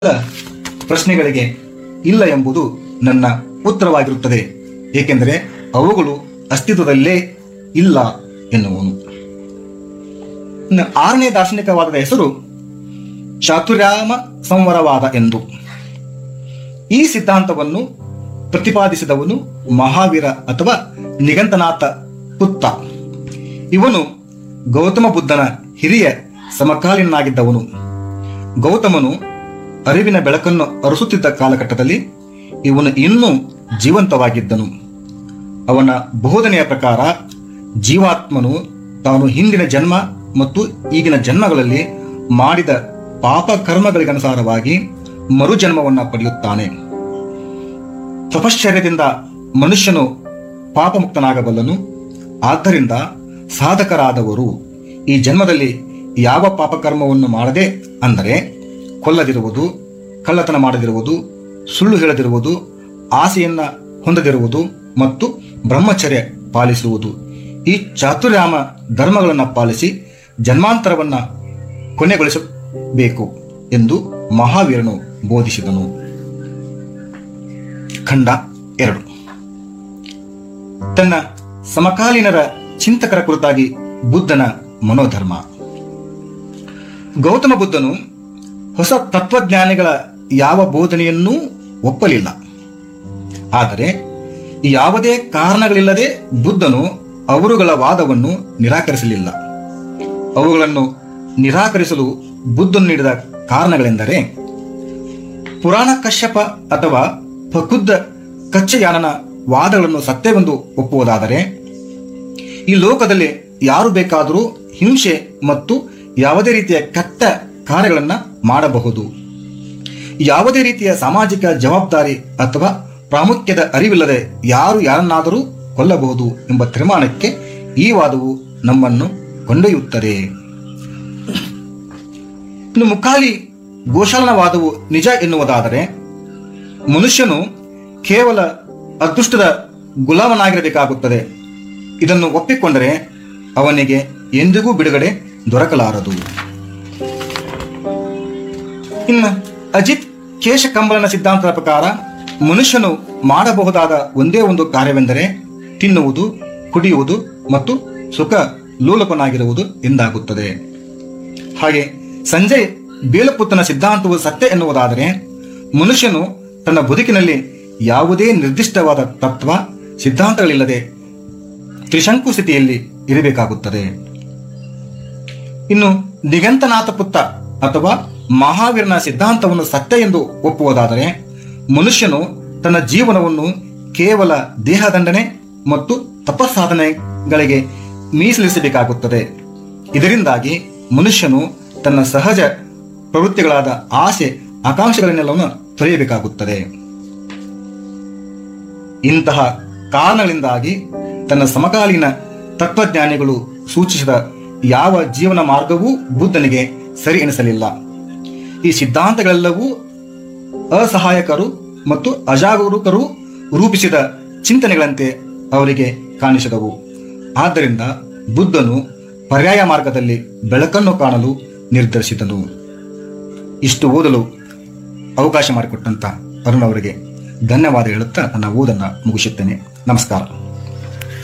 ಪ್ರಶ್ನೆಗಳಿಗೆ ಇಲ್ಲ ಎಂಬುದು ನನ್ನ ಉತ್ತರವಾಗಿರುತ್ತದೆ ಏಕೆಂದರೆ ಅವುಗಳು ಅಸ್ತಿತ್ವದಲ್ಲೇ ಇಲ್ಲ ಎನ್ನುವನು ಇನ್ನು ಆರನೇ ದಾರ್ಶನಿಕವಾದದ ಹೆಸರು ಚಾತುರ್ಯಾಮ ಸಂವರವಾದ ಎಂದು ಈ ಸಿದ್ಧಾಂತವನ್ನು ಪ್ರತಿಪಾದಿಸಿದವನು ಮಹಾವೀರ ಅಥವಾ ನಿಗಂತನಾಥ ಪುತ್ತ ಇವನು ಗೌತಮ ಬುದ್ಧನ ಹಿರಿಯ ಸಮಕಾಲೀನಾಗಿದ್ದವನು ಗೌತಮನು ಅರಿವಿನ ಬೆಳಕನ್ನು ಅರಸುತ್ತಿದ್ದ ಕಾಲಘಟ್ಟದಲ್ಲಿ ಇವನು ಇನ್ನೂ ಜೀವಂತವಾಗಿದ್ದನು ಅವನ ಬೋಧನೆಯ ಪ್ರಕಾರ ಜೀವಾತ್ಮನು ತಾನು ಹಿಂದಿನ ಜನ್ಮ ಮತ್ತು ಈಗಿನ ಜನ್ಮಗಳಲ್ಲಿ ಮಾಡಿದ ಪಾಪ ಕರ್ಮಗಳಿಗನುಸಾರವಾಗಿ ಮರುಜನ್ಮವನ್ನು ಪಡೆಯುತ್ತಾನೆ ತಪಶ್ಚರ್ಯದಿಂದ ಮನುಷ್ಯನು ಪಾಪಮುಕ್ತನಾಗಬಲ್ಲನು ಆದ್ದರಿಂದ ಸಾಧಕರಾದವರು ಈ ಜನ್ಮದಲ್ಲಿ ಯಾವ ಪಾಪಕರ್ಮವನ್ನು ಮಾಡದೆ ಅಂದರೆ ಕೊಲ್ಲದಿರುವುದು ಕಳ್ಳತನ ಮಾಡದಿರುವುದು ಸುಳ್ಳು ಹೇಳದಿರುವುದು ಆಸೆಯನ್ನ ಹೊಂದದಿರುವುದು ಮತ್ತು ಬ್ರಹ್ಮಚರ್ಯ ಪಾಲಿಸುವುದು ಈ ಚಾತುರ್ಯಾಮ ಧರ್ಮಗಳನ್ನು ಪಾಲಿಸಿ ಜನ್ಮಾಂತರವನ್ನ ಕೊನೆಗೊಳಿಸಬೇಕು ಎಂದು ಮಹಾವೀರನು ಬೋಧಿಸಿದನು ಖಂಡ ಎರಡು ತನ್ನ ಸಮಕಾಲೀನರ ಚಿಂತಕರ ಕುರಿತಾಗಿ ಬುದ್ಧನ ಮನೋಧರ್ಮ ಗೌತಮ ಬುದ್ಧನು ಹೊಸ ತತ್ವಜ್ಞಾನಿಗಳ ಯಾವ ಬೋಧನೆಯನ್ನೂ ಒಪ್ಪಲಿಲ್ಲ ಆದರೆ ಯಾವುದೇ ಕಾರಣಗಳಿಲ್ಲದೆ ಬುದ್ಧನು ಅವರುಗಳ ವಾದವನ್ನು ನಿರಾಕರಿಸಲಿಲ್ಲ ಅವುಗಳನ್ನು ನಿರಾಕರಿಸಲು ಬುದ್ಧನು ನೀಡಿದ ಕಾರಣಗಳೆಂದರೆ ಪುರಾಣ ಕಶ್ಯಪ ಅಥವಾ ಫಕುದ್ದ ಕಚ್ಚಯಾನನ ವಾದಗಳನ್ನು ಸತ್ಯವೆಂದು ಒಪ್ಪುವುದಾದರೆ ಈ ಲೋಕದಲ್ಲಿ ಯಾರು ಬೇಕಾದರೂ ಹಿಂಸೆ ಮತ್ತು ಯಾವುದೇ ರೀತಿಯ ಕೆಟ್ಟ ಕಾರ್ಯಗಳನ್ನು ಮಾಡಬಹುದು ಯಾವುದೇ ರೀತಿಯ ಸಾಮಾಜಿಕ ಜವಾಬ್ದಾರಿ ಅಥವಾ ಪ್ರಾಮುಖ್ಯದ ಅರಿವಿಲ್ಲದೆ ಯಾರು ಯಾರನ್ನಾದರೂ ಕೊಲ್ಲಬಹುದು ಎಂಬ ತೀರ್ಮಾನಕ್ಕೆ ಈ ವಾದವು ನಮ್ಮನ್ನು ಕೊಂಡೊಯ್ಯುತ್ತದೆ ಇನ್ನು ಮುಖಾಲಿ ಗೋಶಾಲನ ವಾದವು ನಿಜ ಎನ್ನುವುದಾದರೆ ಮನುಷ್ಯನು ಕೇವಲ ಅದೃಷ್ಟದ ಗುಲಾಮನಾಗಿರಬೇಕಾಗುತ್ತದೆ ಇದನ್ನು ಒಪ್ಪಿಕೊಂಡರೆ ಅವನಿಗೆ ಎಂದಿಗೂ ಬಿಡುಗಡೆ ದೊರಕಲಾರದು ಇನ್ನು ಅಜಿತ್ ಕೇಶಕಂಬಲನ ಸಿದ್ಧಾಂತದ ಪ್ರಕಾರ ಮನುಷ್ಯನು ಮಾಡಬಹುದಾದ ಒಂದೇ ಒಂದು ಕಾರ್ಯವೆಂದರೆ ತಿನ್ನುವುದು ಕುಡಿಯುವುದು ಮತ್ತು ಸುಖ ಲೋಲಪನಾಗಿರುವುದು ಎಂದಾಗುತ್ತದೆ ಹಾಗೆ ಸಂಜಯ್ ಬೇಲಪುತ್ತನ ಸಿದ್ಧಾಂತವು ಸತ್ಯ ಎನ್ನುವುದಾದರೆ ಮನುಷ್ಯನು ತನ್ನ ಬದುಕಿನಲ್ಲಿ ಯಾವುದೇ ನಿರ್ದಿಷ್ಟವಾದ ತತ್ವ ಸಿದ್ಧಾಂತಗಳಿಲ್ಲದೆ ತ್ರಿಶಂಕು ಸ್ಥಿತಿಯಲ್ಲಿ ಇರಬೇಕಾಗುತ್ತದೆ ಇನ್ನು ದಿಗಂತನಾಥ ಪುತ್ತ ಅಥವಾ ಮಹಾವೀರನ ಸಿದ್ಧಾಂತವನ್ನು ಸತ್ಯ ಎಂದು ಒಪ್ಪುವುದಾದರೆ ಮನುಷ್ಯನು ತನ್ನ ಜೀವನವನ್ನು ಕೇವಲ ದೇಹದಂಡನೆ ಮತ್ತು ತಪಸ್ಸಾಧನೆಗಳಿಗೆ ಮೀಸಲಿಸಬೇಕಾಗುತ್ತದೆ ಇದರಿಂದಾಗಿ ಮನುಷ್ಯನು ತನ್ನ ಸಹಜ ಪ್ರವೃತ್ತಿಗಳಾದ ಆಸೆ ಆಕಾಂಕ್ಷೆಗಳನ್ನೆಲ್ಲವನ್ನು ತೊರೆಯಬೇಕಾಗುತ್ತದೆ ಇಂತಹ ಕಾರಣಗಳಿಂದಾಗಿ ತನ್ನ ಸಮಕಾಲೀನ ತತ್ವಜ್ಞಾನಿಗಳು ಸೂಚಿಸಿದ ಯಾವ ಜೀವನ ಮಾರ್ಗವೂ ಬುದ್ಧನಿಗೆ ಸರಿ ಎನಿಸಲಿಲ್ಲ ಈ ಸಿದ್ಧಾಂತಗಳೆಲ್ಲವೂ ಅಸಹಾಯಕರು ಮತ್ತು ಅಜಾಗರೂಕರು ರೂಪಿಸಿದ ಚಿಂತನೆಗಳಂತೆ ಅವರಿಗೆ ಕಾಣಿಸಿದವು ಆದ್ದರಿಂದ ಬುದ್ಧನು ಪರ್ಯಾಯ ಮಾರ್ಗದಲ್ಲಿ ಬೆಳಕನ್ನು ಕಾಣಲು ನಿರ್ಧರಿಸಿದನು ಇಷ್ಟು ಓದಲು ಅವಕಾಶ ಮಾಡಿಕೊಟ್ಟಂತ ಅರುಣ್ ಅವರಿಗೆ ಧನ್ಯವಾದ ಹೇಳುತ್ತಾ ನನ್ನ ಓದನ್ನು ಮುಗಿಸುತ್ತೇನೆ ನಮಸ್ಕಾರ